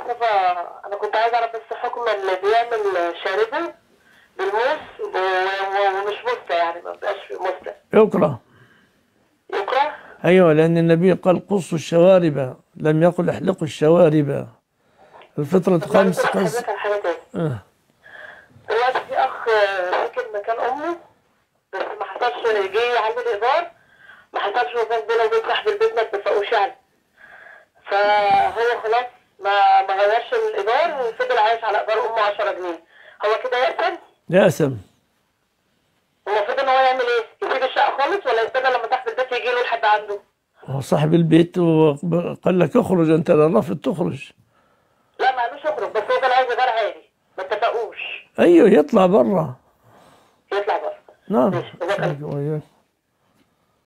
مصطفى انا كنت عايز اعرف بس حكم اللي بيعمل شاربه بالموس و- و- ومش مسلة يعني ما بقاش مسلة يكره يكره أيوة لأن النبي قال قصوا الشوارب لم يقل احلقوا الشوارب الفطرة خمس خمس قص حضرتك على حاجة تاني آه. دلوقتي في اخ ساكن مكان امه بس ما حصلش جه يعمل ايجار ما حصلش وفاق بينه وبين صاحب البيت ما اتفقوش يعني فهو خلاص ما ما غيرش الايجار وفضل عايش على ايجار امه 10 جنيه هو كده يقسم يأسم المفروض ان هو يعمل ايه؟ يسيب الشقه خالص ولا يستنى لما صاحب البيت يجي له لحد عنده؟ هو صاحب البيت قال لك اخرج أنت لا رافض تخرج لا ما قالوش اخرج بس هو كان عايز ايجار عالي ما اتفقوش أيوة يطلع برا يطلع بره نعم ماشي، جزاك الله. وإياك.